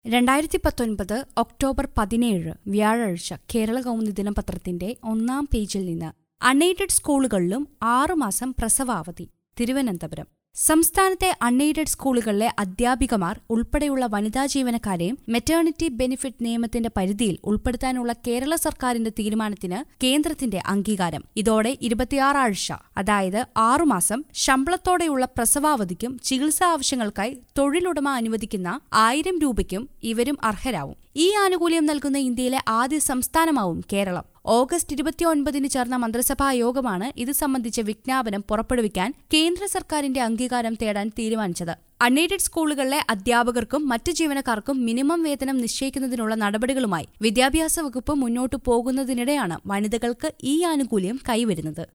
രണ്ടായിരത്തി പത്തൊൻപത് ഒക്ടോബർ പതിനേഴ് വ്യാഴാഴ്ച കേരള കൗമുദി ദിനപത്രത്തിന്റെ ഒന്നാം പേജിൽ നിന്ന് അൺഎയ്ഡഡ് സ്കൂളുകളിലും ആറുമാസം പ്രസവാവധി തിരുവനന്തപുരം സംസ്ഥാനത്തെ അൺഎയ്ഡഡ് സ്കൂളുകളിലെ അധ്യാപികമാർ ഉൾപ്പെടെയുള്ള വനിതാ ജീവനക്കാരെയും മെറ്റേണിറ്റി ബെനിഫിറ്റ് നിയമത്തിന്റെ പരിധിയിൽ ഉൾപ്പെടുത്താനുള്ള കേരള സർക്കാരിന്റെ തീരുമാനത്തിന് കേന്ദ്രത്തിന്റെ അംഗീകാരം ഇതോടെ ഇരുപത്തിയാറ് ആഴ്ച അതായത് ആറുമാസം ശമ്പളത്തോടെയുള്ള പ്രസവാവധിക്കും ചികിത്സാ ആവശ്യങ്ങൾക്കായി തൊഴിലുടമ അനുവദിക്കുന്ന ആയിരം രൂപയ്ക്കും ഇവരും അർഹരാവും ഈ ആനുകൂല്യം നൽകുന്ന ഇന്ത്യയിലെ ആദ്യ സംസ്ഥാനമാവും കേരളം ഓഗസ്റ്റ് ഇരുപത്തിയൊൻപതിന് ചേർന്ന മന്ത്രിസഭാ യോഗമാണ് ഇത് സംബന്ധിച്ച വിജ്ഞാപനം പുറപ്പെടുവിക്കാൻ കേന്ദ്ര സർക്കാരിന്റെ അംഗീകാരം തേടാൻ തീരുമാനിച്ചത് അൺഎയ്ഡഡ് സ്കൂളുകളിലെ അധ്യാപകർക്കും മറ്റ് ജീവനക്കാർക്കും മിനിമം വേതനം നിശ്ചയിക്കുന്നതിനുള്ള നടപടികളുമായി വിദ്യാഭ്യാസ വകുപ്പ് മുന്നോട്ടു പോകുന്നതിനിടെയാണ് വനിതകൾക്ക് ഈ ആനുകൂല്യം കൈവരുന്നത്